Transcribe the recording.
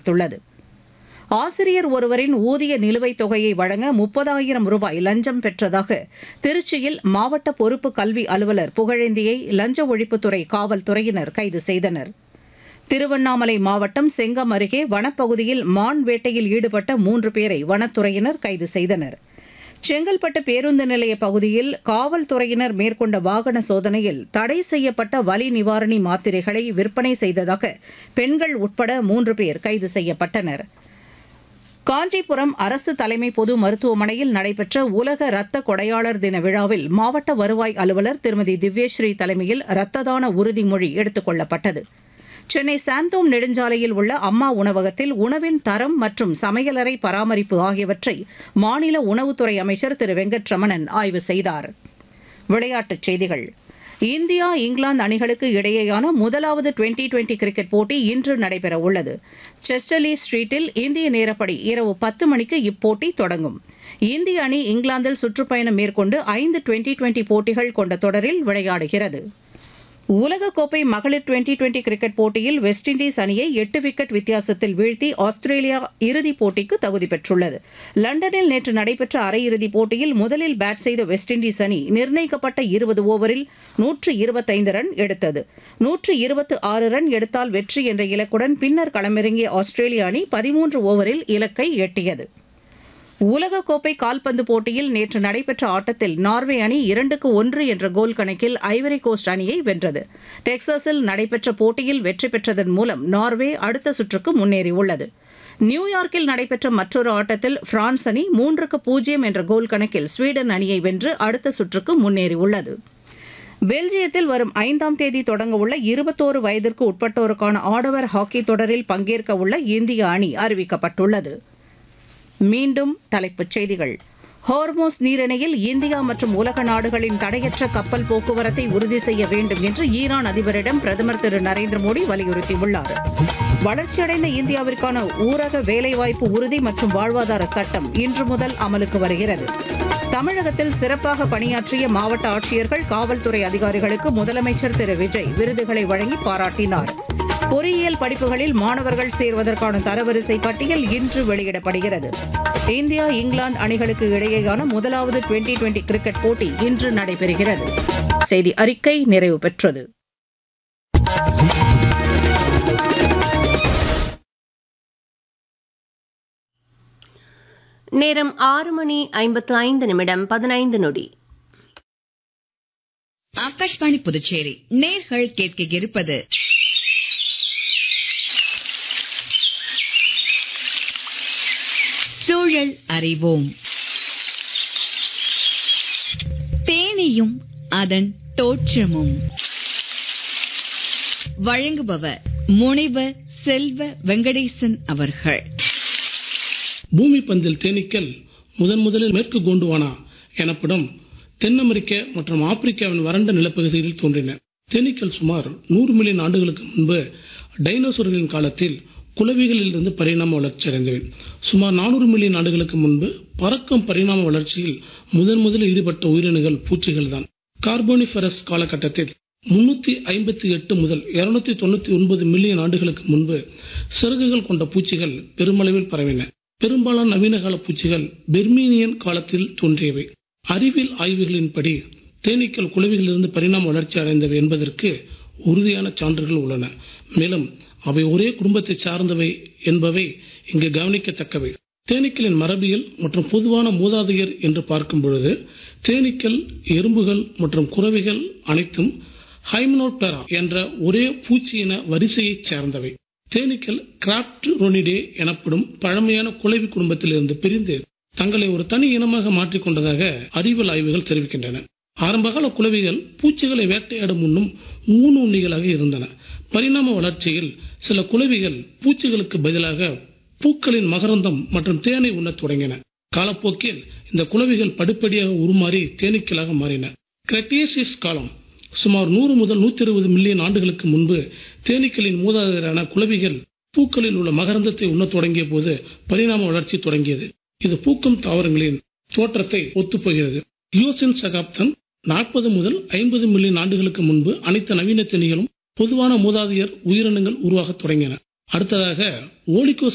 தெரிவித்துள்ளது ஆசிரியர் ஒருவரின் ஊதிய நிலுவைத் தொகையை வழங்க முப்பதாயிரம் ரூபாய் லஞ்சம் பெற்றதாக திருச்சியில் மாவட்ட பொறுப்பு கல்வி அலுவலர் புகழேந்தியை லஞ்ச ஒழிப்புத்துறை காவல்துறையினர் கைது செய்தனர் திருவண்ணாமலை மாவட்டம் செங்கம் அருகே வனப்பகுதியில் மான் வேட்டையில் ஈடுபட்ட மூன்று பேரை வனத்துறையினர் கைது செய்தனர் செங்கல்பட்டு பேருந்து நிலைய பகுதியில் காவல்துறையினர் மேற்கொண்ட வாகன சோதனையில் தடை செய்யப்பட்ட வலி நிவாரணி மாத்திரைகளை விற்பனை செய்ததாக பெண்கள் உட்பட மூன்று பேர் கைது செய்யப்பட்டனர் காஞ்சிபுரம் அரசு தலைமை பொது மருத்துவமனையில் நடைபெற்ற உலக இரத்த கொடையாளர் தின விழாவில் மாவட்ட வருவாய் அலுவலர் திருமதி திவ்யஸ்ரீ தலைமையில் இரத்த தான உறுதிமொழி எடுத்துக் கொள்ளப்பட்டது சென்னை சாந்தோம் நெடுஞ்சாலையில் உள்ள அம்மா உணவகத்தில் உணவின் தரம் மற்றும் சமையலறை பராமரிப்பு ஆகியவற்றை மாநில உணவுத்துறை அமைச்சர் திரு வெங்கட்ரமணன் ஆய்வு செய்தார் விளையாட்டுச் செய்திகள் இந்தியா இங்கிலாந்து அணிகளுக்கு இடையேயான முதலாவது டுவெண்டி டுவெண்டி கிரிக்கெட் போட்டி இன்று நடைபெற உள்ளது செஸ்டர்லி ஸ்ட்ரீட்டில் இந்திய நேரப்படி இரவு பத்து மணிக்கு இப்போட்டி தொடங்கும் இந்திய அணி இங்கிலாந்தில் சுற்றுப்பயணம் மேற்கொண்டு ஐந்து டுவெண்டி டுவெண்டி போட்டிகள் கொண்ட தொடரில் விளையாடுகிறது உலகக்கோப்பை மகளிர் டுவெண்டி டுவெண்டி கிரிக்கெட் போட்டியில் வெஸ்ட் இண்டீஸ் அணியை எட்டு விக்கெட் வித்தியாசத்தில் வீழ்த்தி ஆஸ்திரேலியா இறுதிப் போட்டிக்கு தகுதி பெற்றுள்ளது லண்டனில் நேற்று நடைபெற்ற அரையிறுதிப் போட்டியில் முதலில் பேட் செய்த வெஸ்ட் இண்டீஸ் அணி நிர்ணயிக்கப்பட்ட இருபது ஓவரில் நூற்று இருபத்தைந்து ரன் எடுத்தது நூற்று இருபத்து ஆறு ரன் எடுத்தால் வெற்றி என்ற இலக்குடன் பின்னர் களமிறங்கிய ஆஸ்திரேலிய அணி பதிமூன்று ஓவரில் இலக்கை எட்டியது உலகக்கோப்பை கால்பந்து போட்டியில் நேற்று நடைபெற்ற ஆட்டத்தில் நார்வே அணி இரண்டுக்கு ஒன்று என்ற கோல் கணக்கில் ஐவரி கோஸ்ட் அணியை வென்றது டெக்சாஸில் நடைபெற்ற போட்டியில் வெற்றி பெற்றதன் மூலம் நார்வே அடுத்த சுற்றுக்கு முன்னேறியுள்ளது நியூயார்க்கில் நடைபெற்ற மற்றொரு ஆட்டத்தில் பிரான்ஸ் அணி மூன்றுக்கு பூஜ்ஜியம் என்ற கோல் கணக்கில் ஸ்வீடன் அணியை வென்று அடுத்த சுற்றுக்கு முன்னேறியுள்ளது பெல்ஜியத்தில் வரும் ஐந்தாம் தேதி தொடங்கவுள்ள இருபத்தோரு வயதிற்கு உட்பட்டோருக்கான ஆடவர் ஹாக்கி தொடரில் பங்கேற்க உள்ள இந்திய அணி அறிவிக்கப்பட்டுள்ளது மீண்டும் தலைப்புச் செய்திகள் ஹோர்மோஸ் நீரிணையில் இந்தியா மற்றும் உலக நாடுகளின் தடையற்ற கப்பல் போக்குவரத்தை உறுதி செய்ய வேண்டும் என்று ஈரான் அதிபரிடம் பிரதமர் திரு நரேந்திர மோடி வலியுறுத்தியுள்ளார் வளர்ச்சியடைந்த இந்தியாவிற்கான ஊரக வேலைவாய்ப்பு உறுதி மற்றும் வாழ்வாதார சட்டம் இன்று முதல் அமலுக்கு வருகிறது தமிழகத்தில் சிறப்பாக பணியாற்றிய மாவட்ட ஆட்சியர்கள் காவல்துறை அதிகாரிகளுக்கு முதலமைச்சர் திரு விஜய் விருதுகளை வழங்கி பாராட்டினார் பொறியியல் படிப்புகளில் மாணவர்கள் சேர்வதற்கான தரவரிசை பட்டியல் இன்று வெளியிடப்படுகிறது இந்தியா இங்கிலாந்து அணிகளுக்கு இடையேயான முதலாவது டுவெண்டி டுவெண்டி கிரிக்கெட் போட்டி இன்று நடைபெறுகிறது செய்தி அறிக்கை நிறைவு பெற்றது நேரம் ஆறு மணி ஐம்பத்து ஐந்து நிமிடம் பதினைந்து நொடி ஆகாஷ்வாணி புதுச்சேரி நேர்கள் கேட்க இருப்பது சூழல் அறிவோம் தேனியும் அதன் தோற்றமும் வழங்குபவர் முனைவர் செல்வ வெங்கடேசன் அவர்கள் பூமி பந்தில் தேனீக்கள் முதன் முதலில் மேற்கு கோண்டுவானா எனப்படும் தென் அமெரிக்க மற்றும் ஆப்பிரிக்காவின் வறண்ட நிலப்பகுதிகளில் தோன்றின தேனீக்கள் சுமார் நூறு மில்லியன் ஆண்டுகளுக்கு முன்பு டைனோசர்களின் காலத்தில் குளவிகளில் இருந்து பரிணாம வளர்ச்சி அடைந்தவை சுமார் நானூறு மில்லியன் ஆண்டுகளுக்கு முன்பு பறக்கும் பரிணாம வளர்ச்சியில் முதன் முதலில் ஈடுபட்ட உயிரினங்கள் பூச்சிகள் தான் கார்போனிஃபரஸ் காலகட்டத்தில் முன்னூத்தி ஐம்பத்தி எட்டு முதல் இருநூத்தி தொண்ணூத்தி ஒன்பது மில்லியன் ஆண்டுகளுக்கு முன்பு சிறகுகள் கொண்ட பூச்சிகள் பெருமளவில் பரவின பெரும்பாலான நவீன கால பூச்சிகள் பெர்மீனியன் காலத்தில் தோன்றியவை அறிவியல் ஆய்வுகளின்படி தேனீக்கள் குளவிகளிலிருந்து பரிணாம வளர்ச்சி அடைந்தவை என்பதற்கு உறுதியான சான்றுகள் உள்ளன மேலும் அவை ஒரே குடும்பத்தை சார்ந்தவை என்பவை இங்கு கவனிக்கத்தக்கவை தேனீக்களின் மரபியல் மற்றும் பொதுவான மூதாதையர் என்று பார்க்கும் பொழுது தேனீக்கள் எறும்புகள் மற்றும் குறவிகள் அனைத்தும் ஹைமனோட்டரா என்ற ஒரே பூச்சியின வரிசையைச் சேர்ந்தவை தேனீக்கள் கிராப்ட் ரொனிடே எனப்படும் பழமையான குளவி குடும்பத்திலிருந்து பிரிந்து தங்களை ஒரு தனி இனமாக மாற்றிக்கொண்டதாக அறிவியல் ஆய்வுகள் தெரிவிக்கின்றன ஆரம்பகால குளவிகள் பூச்சிகளை வேட்டையாடும் முன்னும் ஊனு உண்ணிகளாக இருந்தன பரிணாம வளர்ச்சியில் சில குளவிகள் பூச்சிகளுக்கு பதிலாக பூக்களின் மகரந்தம் மற்றும் தேனை உண்ணத் தொடங்கின காலப்போக்கில் இந்த குளவிகள் படிப்படியாக உருமாறி தேனீக்களாக மாறின கிரட்டியசிஸ் காலம் சுமார் நூறு முதல் நூத்தி இருபது மில்லியன் ஆண்டுகளுக்கு முன்பு தேனீக்களின் மூதாதையரான குளவிகள் பூக்களில் உள்ள மகரந்தத்தை உண்ணத் தொடங்கிய போது பரிணாம வளர்ச்சி தொடங்கியது இது பூக்கும் தாவரங்களின் தோற்றத்தை ஒத்துப்போகிறது லியோசின் சகாப்தன் நாற்பது முதல் ஐம்பது மில்லியன் ஆண்டுகளுக்கு முன்பு அனைத்து நவீன தேனிகளும் பொதுவான மூதாதையர் உயிரினங்கள் உருவாகத் தொடங்கின அடுத்ததாக ஓலிகோ